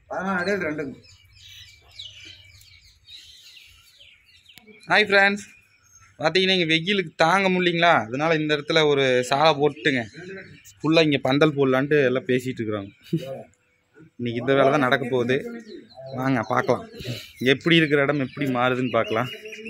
பதினாறு அடியில் ரெண்டுங்க hi friends பார்த்தீங்கன்னா இங்கே வெயிலுக்கு தாங்க முடியலைங்களா அதனால இந்த இடத்துல ஒரு சாலை போட்டுங்க ஃபுல்லாக இங்கே பந்தல் போடலான்ட்டு எல்லாம் பேசிகிட்டு இருக்கிறாங்க இன்னைக்கு இந்த வேலை தான் நடக்க போகுது வாங்க பார்க்கலாம் எப்படி இருக்கிற இடம் எப்படி மாறுதுன்னு பார்க்கலாம்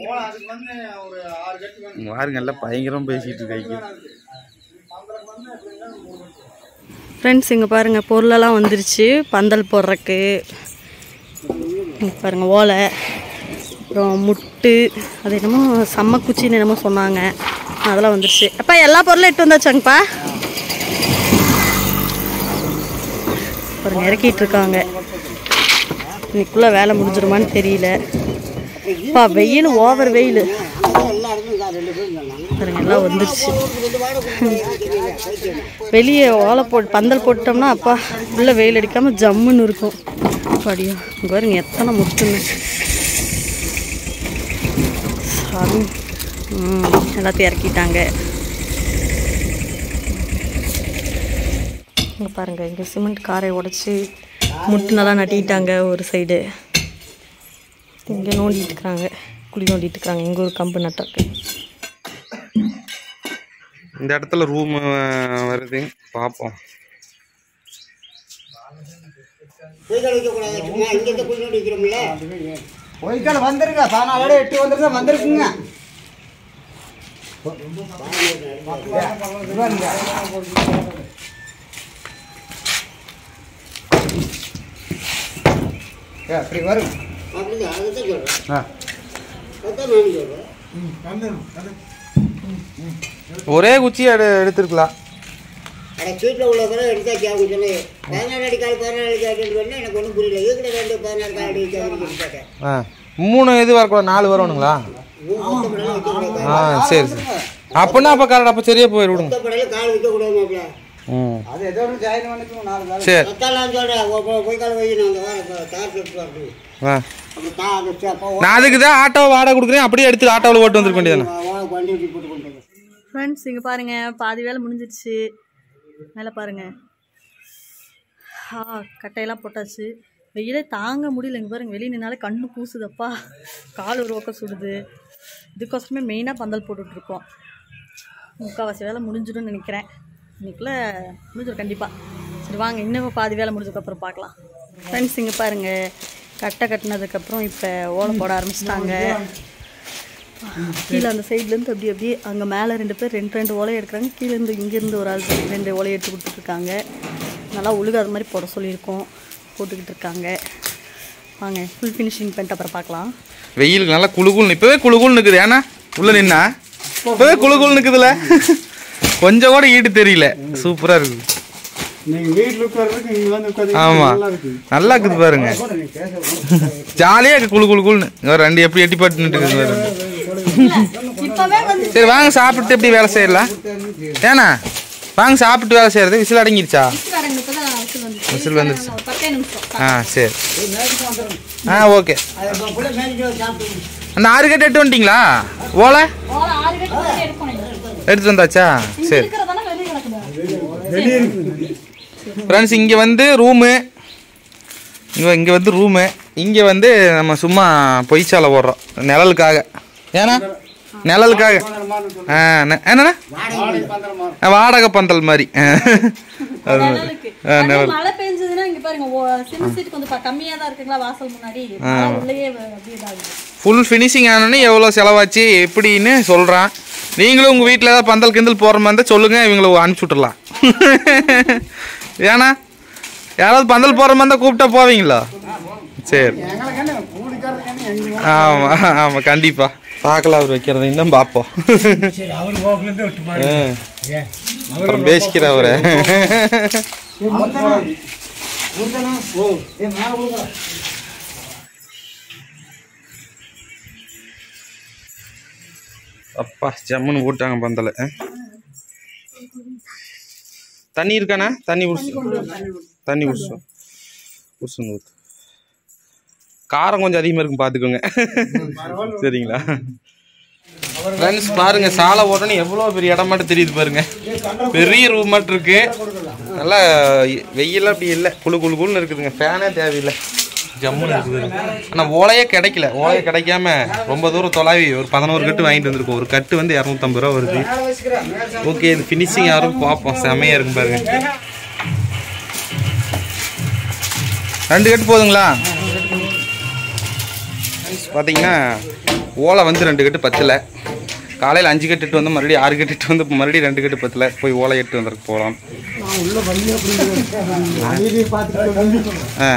இங்க பாருங்க எல்லாம் பயங்கரமாக பேசிகிட்டு இருக்காங்க ஃப்ரெண்ட்ஸ் இங்கே பாருங்கள் பொருளெல்லாம் வந்துருச்சு பந்தல் போடுறக்கு இங்க பாருங்க ஓலை அப்புறம் முட்டு அது என்னமோ சம்மக்குச்சின்னு என்னமோ சொன்னாங்க அதெல்லாம் வந்துருச்சு அப்பா எல்லா பொருளும் எட்டு வந்தாச்சாங்கப்பா பாருங்க இறக்கிட்டு இருக்காங்க இன்னைக்குள்ளே வேலை முடிஞ்சிருமான்னு தெரியல அப்பா வெயில் ஓவர் வெயில் பாருங்க எல்லாம் வந்துருச்சு வெளியே ஓலை போட்டு பந்தல் போட்டோம்னா அப்பா உள்ள வெயில் அடிக்காம ஜம்முன்னு இருக்கும் அப்படியா இங்க பாருங்க எத்தனை முட்டுன்னு சாமி ம் எல்லாத்தையும் இறக்கிட்டாங்க இங்கே பாருங்க இங்கே சிமெண்ட் காரை உடைச்சி முட்டு நல்லா நட்டிட்டாங்க ஒரு சைடு இங்கே நோண்டிட்டு இருக்கிறாங்க குழி நோண்டிட்டு இருக்கிறாங்க இங்கே ஒரு கம்பு நட்டிருக்கு இந்த இடத்துல ரூம் வருது பார்ப்போம் பொய்க்கால் வந்துருங்க பதினாலு அடி எட்டு வந்துருங்க வந்திருக்குங்க ஏ, அப்படி வரும் ஆ ஒரே குச்சி எடு எடுத்துருக்கலாம் சீட்டில் உள்ள கூட எடுத்தாச்சு அவங்க சொல்லி பதினாறு அடி கால் பதினாறு அடி கால் சொன்னா எனக்கு ஒன்றும் புரியல இதுக்கிட்ட ரெண்டு பதினாறு கால் அடி கால் கேட்டேன் ஆ மூணு இது வரக்கூடாது நாலு வரணுங்களா மொத்தப்படையில் வைக்கக்கூடாது ஆ சரி சரி அப்படின்னா அப்போ கரெக்ட் அப்போ சரியா போயிடு விடுங்க மொத்தப்படையில் கால் வைக்கக்கூடாது மாப்பிள்ள ம் அது ஏதோ ஒன்று ஜாயின் பண்ணிக்கணும் நாலு கால் சரி மொத்தம் நான் சொல்கிறேன் போய் கால் வை நான் அந்த வாரம் தார் செட்டு வரணும் ஆ அப்போ தா அந்த அப்போ நான் அதுக்கு தான் ஆட்டோ வாடகை கொடுக்குறேன் அப்படியே எடுத்து ஆட்டோவில் ஓட்டு வந்துருக்க வேண்டியதானே ஓலை வண்டி வண்டி போட்டு கொண்டு வந்து ஃப்ரெண்ட்ஸ் இங்கே பாருங்க பாதி வேலை முடிஞ்சிருச்சு மேலே பாருங்க ஆ கட்டையெல்லாம் போட்டாச்சு வெயிலே தாங்க முடியல இங்கே பாருங்க வெளியே நின்னாலே கண்ணு கூசுதப்பா கால் ஒரு பக்கம் சுடுது இதுக்கோசரமே மெயினாக பந்தல் போட்டுட்ருக்கோம் முக்கால்வாசி வேலை முடிஞ்சிடும்னு நினைக்கிறேன் இன்னைக்குள்ளே முடிஞ்சிடும் கண்டிப்பாக சரி வாங்க இன்னும் பாதி வேலை முடிஞ்சதுக்கப்புறம் பார்க்கலாம் ஃப்ரெண்ட்ஸ் இங்கே பாருங்கள் கட்டை கட்டினதுக்கப்புறம் இப்போ ஓலை போட ஆரம்பிச்சிட்டாங்க கீழே அந்த சைட்லேருந்து அப்படி அப்படியே அங்கே மேலே ரெண்டு பேர் ரெண்டு ரெண்டு ஓலையை எடுக்கிறாங்க கீழேருந்து இங்கேருந்து ஒரு ஆள் ரெண்டு ஓலையை எடுத்து கொடுத்துட்ருக்காங்க நல்லா உழுகாத மாதிரி போட சொல்லியிருக்கோம் போட்டுக்கிட்டு இருக்காங்க வாங்க ஃபுல் ஃபினிஷிங் பண்ணிட்டு அப்புறம் பார்க்கலாம் வெயிலுக்கு நல்லா குளு குளு இப்போவே குளு குளு நிற்குது ஏன்னா உள்ள நின்னா இப்போவே குளு குளு நிற்குதுல கொஞ்சம் கூட ஈடு தெரியல சூப்பராக இருக்குது நீங்கள் வீட்டில் உட்கார்றதுக்கு இங்கே வந்து உட்காந்து ஆமாம் நல்லா இருக்குது பாருங்க ஜாலியாக இருக்கு குளு குளு குளுன்னு இங்க ஒரு ரெண்டு எப்படி எட்டி பாட்டு நின்றுட்டு இருக்குது பாருங்க இப்போவே வந்து சரி வாங்க சாப்பிட்டு எப்படி வேலை செய்யலாம் ஏண்ணா வாங்க சாப்பிட்டு வேலை செய்யறது விசில் அடங்கிருச்சா இப்போ தான் விசில் வந்து விசில் வந்துருச்சு ஒரு பத்தே நிமிஷம் ஆ சரி ஆ ஓகே அந்த ஆறு கட்டு எட்டு வந்துட்டீங்களா ஓலை ஓலை ஆறு கட்டு மட்டும் எடுக்கணும் எடுத்து வந்தாச்சா சரி இருக்கிறதானே வெளியே கிடக்குது ஃப்ரெண்ட்ஸ் இங்கே வந்து ரூமு இங்கே இங்கே வந்து ரூமு இங்கே வந்து நம்ம சும்மா பொய்ச்சாலை போடுறோம் நிழலுக்காக ஏன்னா நிழலுக்காக ஆ நெ- என்னண்ணா ஆ, வாடகை பந்தல் மாதிரி ஆ. அது மாதிரி. ஆ, அதே நிழல் மழை பெஞ்சதுன்னா இங்க பாருங்க ஓ- சின்ன சீட் கொஞ்சம் ப- கம்மியா தான் இருக்குங்களா வாசல் முன்னாடி மழை உள்ளேயே வ- அப்படியே இதாகுது ஃபுல் ஃபினிஷிங் ஆனோடனே எவ்வளோ செலவாச்சு எப்படின்னு சொல்கிறான் நீங்களும் உங்கள் வீட்டில் ஏதாவது பந்தல் கிந்தல் போடுற மாதிரி இருந்தால் சொல்லுங்கள் இவங்களை அனுப்பிச்சி விட்டுறலாம் ஏன்னா யாராவது பந்தல் போடுற மாதிரி இருந்தால் கூப்பிட்டா போவீங்களா சரி ஆமாம் ஆமாம் கண்டிப்பாக பார்க்கலாம் அவர் வைக்கிறத இன்னும் பார்ப்போம் ஆ. அப்புறம் பேசிக்கிற அவரை அப்பா ஜம்முன்னு போட்டாங்க பந்தல ஆ? தண்ணி இருக்காண்ணா தண்ணி குடிச்சு தண்ணி குடிச்சு குடிச்சுங்க ஊத்து. காரம் கொஞ்சம் அதிகமாக இருக்கும் பார்த்துக்கோங்க சரிங்களா ஃப்ரெண்ட்ஸ் பாருங்க சாலை ஓட்டணும் எவ்வளோ பெரிய இடம் மட்டும் தெரியுது பாருங்க பெரிய ரூம் மட்டும் இருக்கு நல்லா வெயிலாம் அப்படி இல்லை குளு குளு குளுன்னு இருக்குதுங்க ஃபேனே தேவையில்லை ஜம்முன்னு இருக்குது ஆனால் ஓலையே கிடைக்கல ஓலையே கிடைக்காம ரொம்ப தூரம் தொலைவி ஒரு பதினோரு கட்டு வாங்கிட்டு வந்திருக்கோம் ஒரு கட்டு வந்து இரநூத்தம்பது ரூபா வருது ஓகே இது ஃபினிஷிங் யாரும் பார்ப்போம் செமையாக இருக்கும் பாருங்க ரெண்டு கட்டு போதுங்களா பார்த்தீங்கன்னா ஓலை வந்து ரெண்டு கட்டு பத்தலை காலையில் அஞ்சு கட்டு இட்டு வந்து மறுபடியும் ஆறு கட்டு இட்டு வந்து மறுபடியும் ரெண்டு கட்டு பத்தலை போய் ஓலை எட்டு வந்துருக்கு போகலாம் ஆ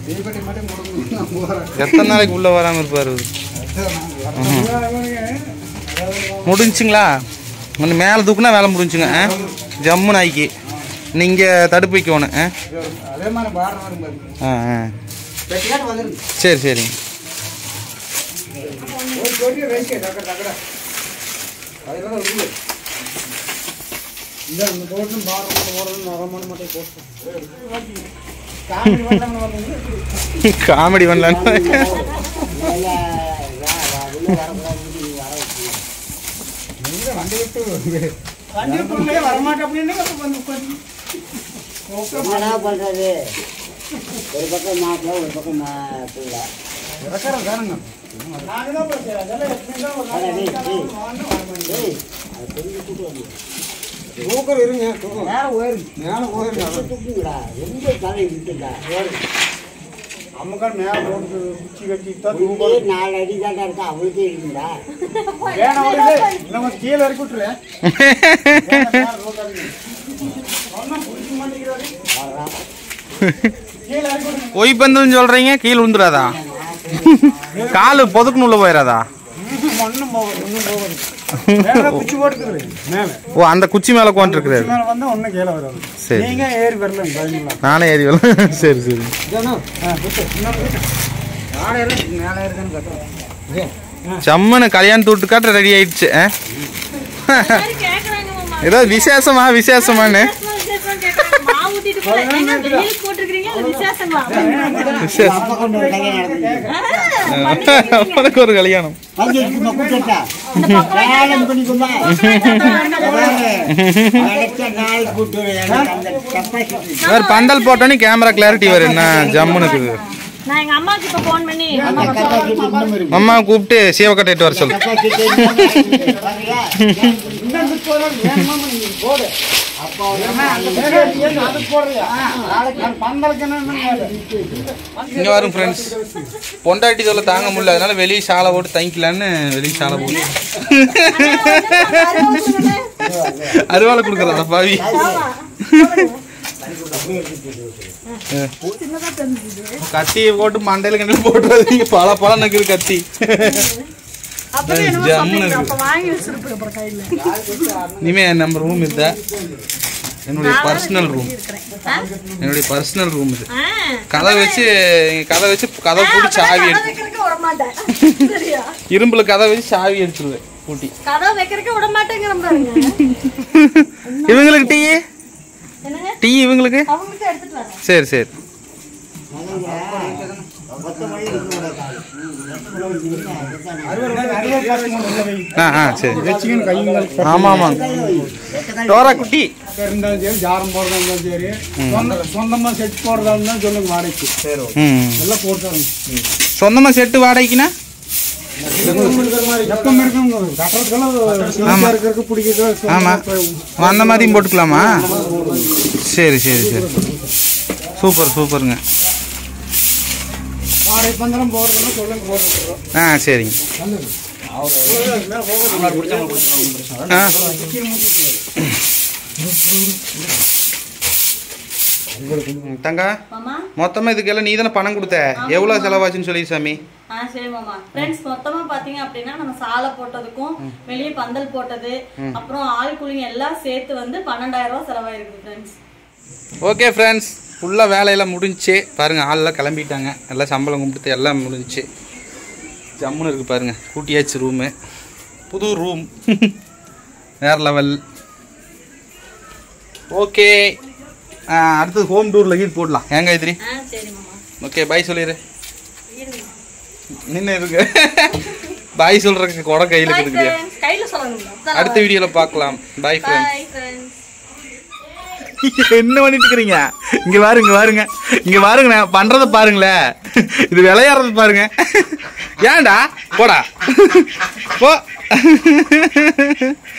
எத்தனை நாளைக்கு உள்ளே வராமல் இருப்பார் இவரு? ம்ஹும். முடிஞ்சுங்களா ஒன்று மேலே தூக்குனா வேலை முடிஞ்சுங்க ஆ ஜம்முன்னு ஆயிக்கி நீங்கள் தடுப்பு வைக்கணும் ஆ அதே மாதிரி பாடுற வரும் பாருங்க ஆ ஆ வெட்டிக்காட்டு வந்துருங்க சரி சரிங்க ஒரு கொடி ரைட்டு டக்கட டக்கட அதெல்லாம் இருக்குது இந்த அந்த போட்டும் பாடுறது போடுறது நரமான மட்டும் போட்டு காமெடி பண்ணாம வந்து காமெடி பண்ணலான்னு நீங்க வண்டி விட்டு வண்டி விட்டு வரமாட்டேன் அப்படின்னு வந்து உட்காந்து என்னடா பண்றது ஒரு பக்கம் மாப்பிள்ள ஒரு பக்கம் மா- பிள்ளை இறக்கறது தானுங்க நாங்கள் தான் பேசுகிறோம் அதெல்லாம் எப்படி தான் ஒரு அட டேய், டேய், நாள் டேய், அது கொஞ்சம் தூக்கிட்டு வந்து. தூக்கம் இருங்க தூக்கம் மேலே போயிருங்க மேலே போயிருங்க கொஞ்சம் தூக்குங்கடா ரொம்ப தலை விட்டுடா அம்மக்கால் மேலே போட்டு குச்சி கட்டி தான் உள்ளே தூக்கம் நாலு அடி தாண்டா இருக்கா அவளுக்கே இருக்குடா வேணாம் விடுது நம்ம கீழே இறக்கி விட்டுருவேன் ஒன்றும் பிடிக்க மாட்டேங்கிறாரு கீழே இறக்கி விட்டுருங்க ஒய் பந்துன்னு சொல்கிறீங்க கீழே விழுந்துடாதா காலு பொதுக்குன்னு உள்ள போயிடாதா ஒன்றும் போகுது ஒன்றும் போகுது மேலே குச்சி போட்டுக்குது மேலே ஓ அந்த குச்சி மேலே உட்காந்துருக்குறாரு மேலே வந்து ஒன்றும் கீழே வராது சரி. நீங்க ஏறி வரல பயங்களா நானே ஏறி வரலாம் சரி சரி ஆடையெல்லாம் மேலே இருக்குன்னு கட்டுறோம் செம்மனு கல்யாணத்து விட்டு காட்ட ரெடி ஆயிடுச்சு ஆ? கேக்குறாங்க மாமா ஏதோ விசேஷமா விசேஷமான்னு விசேஷம் கேக்குறாங்க மாவு ஊத்திட்டு போல ஏங்க வெயிலுக்கு போட்டிருக்கீங்க இல்ல விசேஷங்களா விசேஷம் அப்பா கொண்டு ஒரு கல்யாணம் நடக்குது அவனுக்கு ஒரு கல்யாணம் வந்து சும்மா கூப்பிட்டா கல்யாணம் பண்ணிக்குமா நினைச்ச நாள் கூட்டு எனக்கு அந்த கெப்பாசிட்டி வேறு பந்தல் போட்டோன்னே கேமரா கிளாரிட்டி வரும் என்ன ஜம்முன்னு இருக்குது நான் எங்க அம்மாக்கு இப்ப போன் பண்ணி அந்த கெப்பாசிட்டி இன்னும் இருக்கு அம்மா கூப்பிட்டு சீவக்கட்டை வர சொல்லு கெப்பாசிட்டி பாருங்க அது போடுறியா நாளைக்கு நான் பந்தலுக்கு என்ன இங்கே வரும் ஃப்ரெண்ட்ஸ் பொண்டாட்டி தொல்லை தாங்க முடியல அதனால வெளியே சாலை போட்டு தங்கிக்கலான்னு வெளியே சாலை போட்டு அருவாளை கொடுக்குறதா பாவி கத்தி போட்டு மண்டையில கண்டில் போட்டு வரீங்க பல பல நக்குது கத்தி அப்பவே என்னமோ ஜம்முன்னு சொன்னீங்க, இருக்கு. அப்ப வாங்கி வச்சிருப்பேன் அப்புறம் கையில இனிமே நம்ம ரூம் இதுதா என்னுடைய பர்சனல் ரூம் ஆ? என்னுடைய பர்சனல் ரூம் இது ஆ. கதை வச்சு கதை வச்சு கதை பூட்டி அப்பதான் சாவி கதை எடுத்து வைக்கிறதுக்கு விட மாட்டேன் சரியா இரும்புல கதை வச்சு சாவி அடிச்சிருவேன் பூட்டி கதை வைக்கிறதுக்கு விட மாட்டேங்கிற பாருங்க இவங்களுக்கு டீ என்னங்க டீ இவங்களுக்கு அவங்களுக்கு எடுத்துட்டு வரேன் சரி சரி ஆ ஆ சரி வச்சுக்கணும் கைங்கள் ஆமாம் ஆமாங்க டோரா குட்டி இருந்தாலும் சரி ஜாரம் போடுறதா இருந்தாலும் சரி சொந்த சொந்தமாக செட் போடுறதா இருந்தாலும் சொல்லுங்க வாடகைக்கு சரி ம் எல்லாம் போட்டு சொந்தமாக செட்டு வாடகைக்குண்ணா எப்பவும் இருக்குங்க கட்டுறதுக்கெல்லாம் சிவசா இருக்கிறதுக்கு பிடிக்கிறது ஆமாம் அந்த மாதிரியும் போட்டுக்கலாமா சரி சரி சரி சூப்பர் சூப்பருங்க வாடகை பந்தரம் போடுறதுன்னா சொல்லுங்க போட்டுருக்கோம் ஆ சரிங்க ஆ தங்கா மாமா மொத்தமாக இதுக்கெல்லாம் நீ தானே பணம் கொடுத்த எவ்வளோ செலவாச்சுன்னு சொல்லி சாமி ஆ சரி மாமா ஃப்ரெண்ட்ஸ் மொத்தமா பாத்தீங்க அப்படின்னா நம்ம சாலை போட்டதுக்கும் வெளியே பந்தல் போட்டது அப்புறம் ஆள் கூலிங்க எல்லாம் சேர்த்து வந்து பன்னெண்டாயிரம் ரூபாய் செலவாயிருக்குது ஃப்ரெண்ட்ஸ் ஓகே ஃப்ரெண்ட்ஸ் ஃபுல்லாக வேலையெல்லாம் முடிஞ்சுச்சு பாருங்கள் ஆளெல்லாம் கிளம்பிட்டாங்க எல்லாம் சம்பளம் கும்பிட்டு எல்லாம் முடிஞ்சுச்சு ஜம்முன்னு இருக்குது பாருங்கள் கூட்டியாச்சு ரூமு புது ரூம் வேறு லெவல் ஓகே அடுத்தது ஹோம் டூரில் கீழ் போடலாம் ஏங்க எதிரி ஆ சரி மாமா ஓகே பாய் சொல்லிடு நின்று இருக்கு பாய் சொல்கிறதுக்கு குடம் கையில் பாய் இருக்குது ஃப்ரெண்ட்ஸ் கையில சொல்லணுங்களா அடுத்த வீடியோவில் பார்க்கலாம் பாய் ஃப்ரெண்ட்ஸ் பாய் ஃப்ரெண்ட்ஸ் என்ன பண்ணிட்டு இருக்கிறீங்க இங்க பாருங்க இங்க பாருங்க இங்க பாருங்க நான் பண்றத பாருங்களேன் இது விளையாடுறது பாருங்க ஏன்டா போடா போ